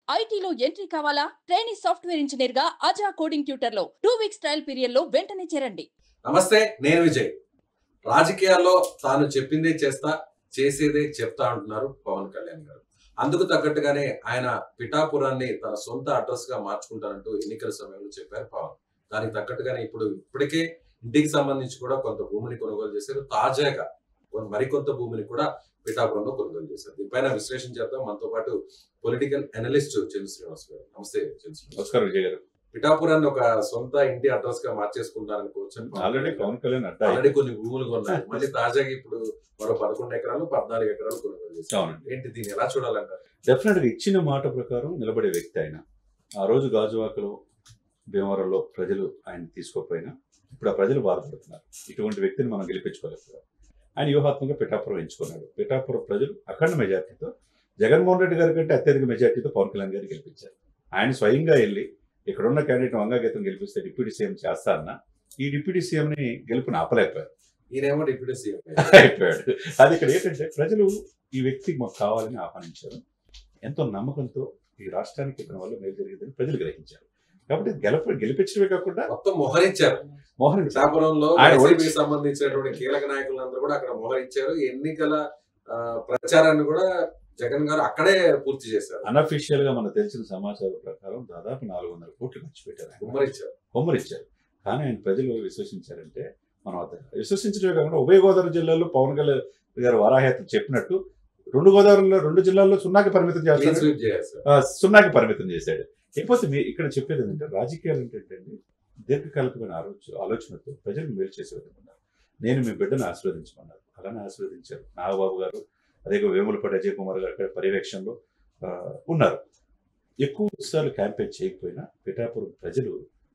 ఐటీలో ఎంట్రీ కావాలా training software engineer గా అజా కోడింగ్ ట్యూటర్ లో టూ వీక్స్ ట్రయల్ పీరియడ్ లో వెంటనే చేరండి నమస్తే నేను విజయ్ రాజకీయాల్లో తాను చెప్పిందే చేస్తా చేసేదే చెప్తా అంటున్నారు పవన్ కళ్యాణ్ గారు అందుకు తగ్గట్టుగానే ఆయన పిఠాపురాన్ని తన సొంత అడ్రస్ గా మార్చుకుంటానంటూ ఎన్నికల సమయంలో చెప్పారు పవన్ దానికి తగ్గట్టుగానే ఇప్పుడు ఇప్పటికే ఇంటికి సంబంధించి కూడా కొంత భూమిని కొనుగోలు చేశారు తాజాగా కొన్- మరికొంత భూమిని కూడా పిఠాపురంలో కొనుగోలు చేశారు దీనిపైన విశ్లేషణ చేద్దాం మనతో పాటు పొలిటికల్ అనలిస్ట్ చంద్ర శ్రీనివాస్ గారు నమస్తే చంద్ర శ్రీనివాస్ నమస్కారం విజయ్ గారు పిఠాపురాన్ని ఒక సొంత ఇంటి అడ్రస్ గా మార్చేసుకుంటారనుకోవచ్చు ఆల్రెడీ పవన్ కళ్యాణ్ అడ్డా ఆల్రెడీ కొన్ని భూములు కొన్నారు మళ్ళీ తాజాగా ఇప్పుడు మరో పదకొండు ఎకరాలు పద్నాలుగు ఎకరాలు కొనుగోలు చేశారు అవునండి ఏంటి దీన్ని ఎలా చూడాలంటారు డెఫినెట్ గా ఇచ్చిన మాట ప్రకారం నిలబడే వ్యక్తి ఆయన ఆ రోజు గాజువాకలో భీమవరంలో ప్రజలు ఆయన తీసుకోకపోయినా ఇప్పుడు ఆ ప్రజలు బాధపడుతున్నారు ఇటువంటి వ్యక్తిని మనం గెలిపించుకోలేకపోయాం ఆయన వ్యూహాత్మకంగా పిఠాపురం ఎంచుకున్నాడు పిఠాపురం ప్రజలు అఖండ మెజార్టీతో జగన్మోహన్ రెడ్డి గారి కంటే అత్యధిక మెజార్టీతో పవన్ కళ్యాణ్ గారు గెలిపించారు ఆయన స్వయంగా వెళ్ళి ఇక్కడున్న క్యాండిడేట్ వంగాగీతం గెలిపిస్తే డిప్యూటీ సీఎం చేస్తారన్న ఈ డిప్యూటీ సీఎంని గెలుపుని ఆపలేకపోయారు ఈయనేమో డిప్యూటీ సీఎం అయిపోయాడు అది ఇక్కడ ఏంటంటే ప్రజలు ఈ వ్యక్తికి మాకు కావాలని ఆహ్వానించారు ఎంతో నమ్మకంతో ఈ రాష్ట్రానికి ఇతని వల్ల మేలు జరిగిందని ప్రజలు గ్రహించారు కాబట్టి గెలప గెలిపించడమే కాకుండా మొత్తం మొహరించారు మోహన్ పిఠాపురంలో ఆయన వైసీపీకి ఓడించి- సంబంధించినటువంటి కీలక నాయకులందరూ కూడా అక్కడ మొహరించారు ఎన్నికల ఆ, ప్రచారాన్ని కూడా జగన్ గారు అక్కడే పూర్తి చేశారు అన్అఫీషియల్ గా మనకు తెలిసిన సమాచారం ప్రకారం దాదాపు నాలుగు వందల కోట్లు ఖర్చు పెట్టారు ఆయన. కుమ్మరించారు కొమ్మరిచ్చారు కానీ ఆయన ప్రజలు విశ్వసించారంటే మనం అర్థం విశ్వసించడమే కాకుండా ఉభయ గోదావరి జిల్లాలో పవన్ కళ్యాణ్ గారు వరాహయాత్ర చెప్పినట్టు రెండు గోదావరిలో రెండు జిల్లాల్లో సున్నాకి పరిమితం క్లీన్ చేస్తారు స్వీప్ చేశారు ఆ, సున్నాకి పరిమితం చేశాడు లేకపోతే మీ ఇక్కడ చెప్పేది ఏంటంటే రాజకీయాలు ఏంటంటే దీర్ఘకాలికమైన ఆలోచన ఆలోచనతో ప్రజలకు మేలు చేసే విధంగా ఉన్నారు. నేను మీ బిడ్డను ఆశీర్వదించమన్నారు అలానే ఆశీర్వదించారు నాగబాబు గారు అదే వేములపాటి అజయ్ కుమార్ గారు అక్కడ పర్యవేక్షణలో ఆ, ఉన్నారు ఎక్కువ సార్లు క్యాంపెయిన్ చేయకపోయినా పిఠాపురం ప్రజలు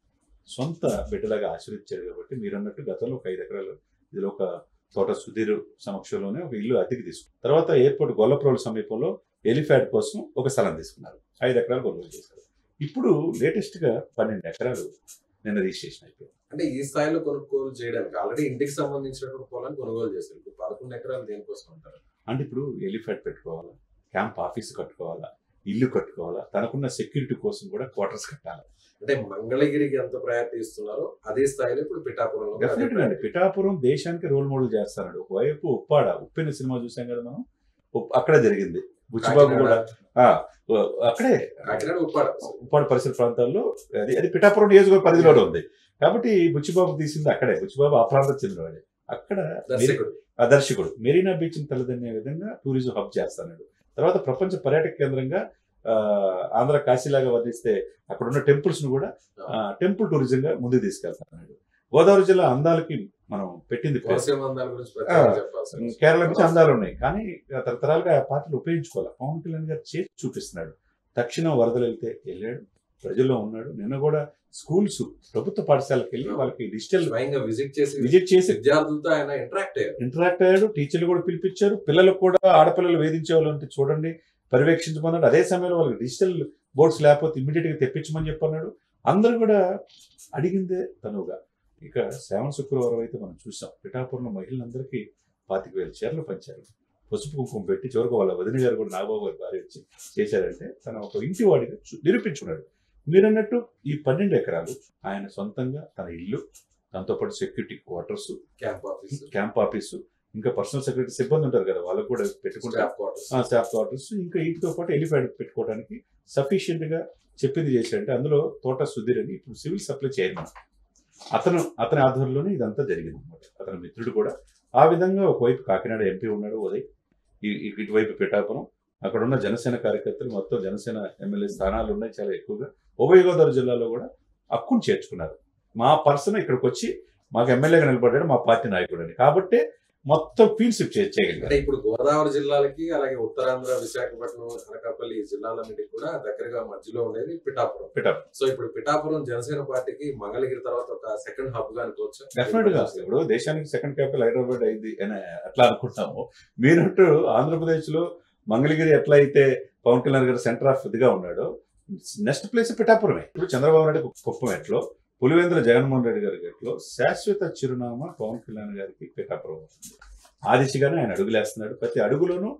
సొంత బిడ్డలాగా ఆశీర్వదించారు కాబట్టి మీరు అన్నట్టు గతంలో ఒక ఐదు ఎకరాలు ఇదిలో ఒక తోట సుధీర్ సమక్షంలోనే ఒక ఇల్లు అతికి తీసుకున్నారు తర్వాత ఎయిర్పోర్ట్ గొల్లప్రోల్ సమీపంలో ఎలిఫాడ్ కోసం ఒక స్థలం తీసుకున్నారు ఐదు ఎకరాలు కొనుగోలు చేశారు ఇప్పుడు లేటెస్ట్ గా పన్నెండు ఎకరాలు నిన్న రిజిస్ట్రేషన్ అయిపోయింది అంటే ఈ స్థాయిలో కొనుగోలు చేయడానికి ఆల్రెడీ ఇంటికి సంబంధించినటువంటి పొలాన్ని కొనుగోలు చేశారు ఇప్పుడు పదకొండు ఎకరాలు దేనికోసం అంటారు అంటే ఇప్పుడు ఎలిఫాడ్ పెట్టుకోవాలా క్యాంప్ ఆఫీస్ కట్టుకోవాలా ఇల్లు కట్టుకోవాలా తనకున్న సెక్యూరిటీ కోసం కూడా క్వార్టర్స్ కట్టాలి అంటే మంగళగిరికి ఎంత ప్రయారిటీ ఇస్తున్నారో అదే స్థాయిలో ఇప్పుడు పిఠాపురంలో కూడా అదే డెఫినెట్ గా అండి priority. పిఠాపురం దేశానికి రోల్ మోడల్ చేస్తాడు ఒకవైపు ఉప్పాడ ఉప్పెన సినిమా చూసాం కదా మనం ఉప్- అక్కడే జరిగింది బుచ్చిబాబు కూడా ఆ, అక్కడే కాకినాడ ఉప్పాడ ఉప్పాడ పరిసర ప్రాంతాల్లో అది అది పిఠాపురం నియోజకవర్గ పరిధిలోనే ఉంది కాబట్టి బుచ్చిబాబు తీసింది అక్కడే బుచ్చిబాబు ఆ ప్రాంతం చెందినవాడే అక్కడ దర్శకుడు ఆ దర్శకుడు మెరీనా బీచ్ ని తలదన్నే విధంగా టూరిజం హబ్ చేస్తాడు తర్వాత ప్రపంచ పర్యాటక కేంద్రంగా ఆ, ఆంధ్ర కాశీలాగా వర్ణిస్తే అక్కడ ఉన్న టెంపుల్స్ ను కూడా టెంపుల్ టూరిజం గా ముందుకు తీసుకెళ్తాడు గోదావరి జిల్లా అందాలకి మనం పెట్టింది పేరు. కోనసీమ అందాల గురించి ప్రత్యేకంగా ఆ, చెప్పాల్సి కేరళ నుంచి అందాలు ఉన్నాయి కానీ తరతరాలుగా ఆ పాటలు ఉపయోగించుకోవాలి పవన్ కళ్యాణ్ గారు చేసి చూపిస్తున్నాడు తక్షణం వరదలు వెళ్తే వెళ్ళాడు ప్రజల్లో ఉన్నాడు నిన్న కూడా స్కూల్స్ ప్రభుత్వ పాఠశాలకు వెళ్ళి వాళ్ళకి డిజిటల్ స్వయంగా విజిట్ చేసి విజిట్ చేసి విద్యార్థులతో ఆయన ఇంటరాక్ట్ అయ్యారు ఇంటరాక్ట్ అయ్యాడు టీచర్లు కూడా పిలిపించారు పిల్లలకు కూడా ఆడపిల్లలు వేధించే వాళ్ళు ఉంటే చూడండి పర్యవేక్షించమన్నాడు అదే సమయంలో వాళ్ళకి డిజిటల్ బోర్డ్స్ లేకపోతే ఇమీడియట్ గా తెప్పించమని చెప్పన్నాడు అందరూ కూడా అడిగిందే తనువుగా ఇక శ్రావణ శుక్రవారం అయితే మనం చూసాం పిఠాపురంలో మహిళలందరికీ పాతిక వేల చీరలు పంచారు పసుపు కుంకుమ పెట్టి చివరికి వాళ్ళ వదిన గారు కూడా నాగబాబు గారి భార్య వచ్చి చేశారంటే తన ఒక ఇంటి వాడిగా చూ- నిరూపించుకున్నాడు మీరన్నట్టు ఈ పన్నెండు ఎకరాలు ఆయన సొంతంగా తన ఇల్లు దాంతోపాటు security quarters camp office camp office ఇంకా పర్సనల్ సెక్రటరీ సిబ్బంది ఉంటారు కదా వాళ్ళకు కూడా పెట్టుకుంటారు స్టాఫ్ క్వార్టర్స్ స్టాఫ్ క్వార్టర్స్ ఇంకా వీటితో పాటు ఎలిఫాడ్ పెట్టుకోవడానికి సఫిషియెంట్ గా చెప్పింది చేశారంటే అందులో తోట సుధీర్ అని ఇప్పుడు సివిల్ సప్లై చైర్మన్ అతను అతని ఆధ్వర్యంలోనే ఇదంతా జరిగింది అనమాట అతని మిత్రుడు కూడా ఆ విధంగా ఒకవైపు కాకినాడ ఎంపీ ఉన్నాడు ఉదయ్ ఈ- ఈ- ఇటువైపు పిఠాపురం అక్కడ ఉన్న జనసేన కార్యకర్తలు మొత్తం జనసేన ఎమ్మెల్యే స్థానాలు ఉన్నాయి చాలా ఎక్కువగా ఉభయ గోదావరి జిల్లాలో కూడా హక్కును చేర్చుకున్నారు మా పర్సన్ ఇక్కడికి వచ్చి మాకు ఎమ్మెల్యేగా నిలబడ్డాడు మా పార్టీ నాయకుడు అని కాబట్టి మొత్తం ఫీల్డ్షిప్ చేయగలిగారు అంటే ఇప్పుడు గోదావరి జిల్లాలకి అలాగే ఉత్తరాంధ్ర విశాఖపట్నం అనకాపల్లి ఈ జిల్లాలన్నిటికి కూడా దగ్గరగా మధ్యలో ఉండేది పిఠాపురం పిఠాపురం. సో ఇప్పుడు పిఠాపురం జనసేన పార్టీకి మంగళగిరి తర్వాత ఒక సెకండ్ హబ్ గా అనుకోవచ్చు డెఫినెట్ గా ఇప్పుడు దేశానికి సెకండ్ క్యాపిటల్ హైదరాబాద్ అయింది అని అట్లా అనుకుంటాము మీరట్టు ఆంధ్రప్రదేశ్ లో మంగళగిరి ఎట్లా అయితే పవన్ కళ్యాణ్ గారు సెంటర్ ఆఫ్ ఇదిగా ఉన్నాడో నెక్స్ట్ ప్లేస్ పిఠాపురమే ఇప్పుడు చంద్రబాబు నాయుడు కుప్పం ఎట్లో పులివేంద్ర జగన్మోహన్ రెడ్డి గారి గట్లో శాశ్వత చిరునామా పవన్ కళ్యాణ్ గారికి పిఠాపురం అవుతుంది ఆ దిశగానే ఆయన అడుగులేస్తున్నాడు ప్రతి అడుగులోనూ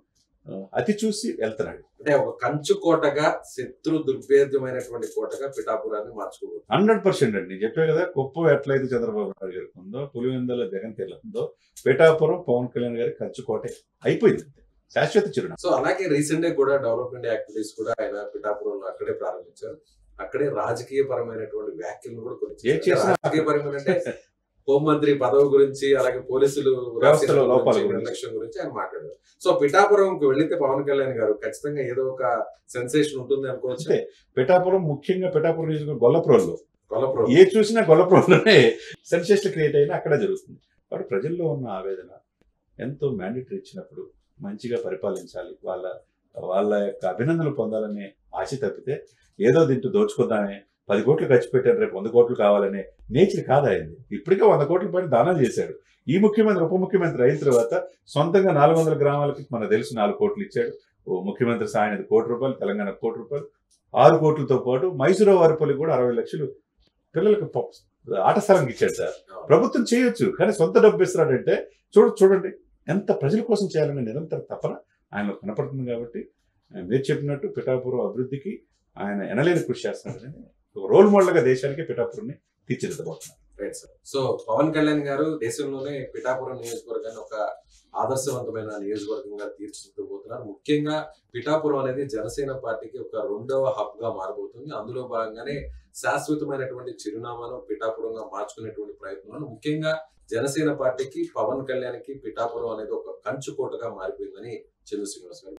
ఆ, అతి చూసి వెళ్తున్నాడు అంటే ఒక కంచు కోటగా శత్రు దుర్భేద్యమైనటువంటి కోటగా పిఠాపురాన్ని మార్చుకోబోతుంది హండ్రెడ్ పర్సెంట్ అండి నేను చెప్పే కదా కుప్పం ఎట్లయితే చంద్రబాబు నాయుడు గారికి ఉందో పులివెందుల జగన్ ఉందో పిఠాపురం పవన్ కళ్యాణ్ గారి కంచుకోటే అయిపోయింది శాశ్వత చిరునామా సో అలాగే రీసెంట్ గా కూడా డెవలప్మెంట్ యాక్టివిటీస్ కూడా ఆయన పిఠాపురంలో అక్కడే ప్రారంభించారు అక్కడే రాజకీయ పరమైనటువంటి వ్యాఖ్యలను కూడా కొన్ని ఏం చేసినా- రాజకీయ పరమైన అంటే హోంమంత్రి పదవి గురించి అలాగే పోలీసులు వ్యవస్థలో రాసిన లోపాల గురించి, గురించి. నిర్లక్ష్యం గురించి ఆయన మాట్లాడారు సో పిఠాపురంకి వెళ్తే పవన్ కళ్యాణ్ గారు ఖచ్చితంగా ఏదో ఒక సెన్సేషన్ ఉంటుంది అనుకోవచ్చు అంతే పిఠాపురం ముఖ్యంగా పిఠాపురం నియోజకవర్గం గొల్లపురంలో కొల్లపురం ఏ చూసినా గొల్లపురంలోనే సెన్సేషన్ క్రియేట్ అయినా అక్కడే జరుగుతుంది కాబట్టి ప్రజల్లో ఉన్న ఆవేదన ఎంతో మ్యాండేటరీ ఇచ్చినప్పుడు మంచిగా పరిపాలించాలి వాళ్ళ వాళ్ళ యొక్క అభినందనలు పొందాలనే ఆశ తప్పితే ఏదో దీంట్లో దోచుకుందామే పది కోట్లు ఖర్చు పెట్టారు రేపు వంద కోట్లు కావాలనే నేచర్ కాదాయింది ఇప్పటికే వంద కోట్ల పైన దానాలు చేశాడు ఈ ముఖ్యమంత్రి ఉప ముఖ్యమంత్రి అయిన తర్వాత సొంతంగా నాలుగు వందల గ్రామాలకి మనకు తెలుసు నాలుగు కోట్లు ఇచ్చాడు ఓ ముఖ్యమంత్రి సాయం కోటి రూపాయలు తెలంగాణ కోటి రూపాయలు ఆరు కోట్లతో పాటు మైసూరు వారిపల్లి కూడా అరవై లక్షలు పిల్లలకు ప- ఆట స్థలంకి ఇచ్చాడు సార్ ప్రభుత్వం చేయొచ్చు కానీ సొంత డబ్బు ఇస్తున్నాడంటే చూడ చూడండి ఎంత ప్రజల కోసం చేయాలనే నిరంతర తపన ఆయనలో కనపడుతుంది కాబట్టి ఆ, మీరు చెప్పినట్టు పిఠాపురం అభివృద్ధికి ఆయన ఎనలేని కృషి చేస్తున్నాడని ఒక రోల్ మోడల్గా దేశానికి పిఠాపురంని తీర్చిదిద్దబోతున్నారు right sir so Pawan Kalyan garu దేశంలోనే పిఠాపురం నియోజకవర్గాన్ని ఒక ఆదర్శవంతమైన నియోజకవర్గంగా తీర్చిదిద్దబోతున్నారు ముఖ్యంగా పిఠాపురం అనేది జనసేన పార్టీకి ఒక రెండవ హబ్ గా మారబోతుంది అందులో భాగంగానే శాశ్వతమైనటువంటి చిరునామాను పిఠాపురంగా మార్చుకునేటువంటి ప్రయత్నాలు ముఖ్యంగా జనసేన పార్టీకి పవన్ కళ్యాణ్కి పిఠాపురం అనేది ఒక కంచుకోటగా మారిపోయిందని చంద్ర శ్రీనివాస్ గారు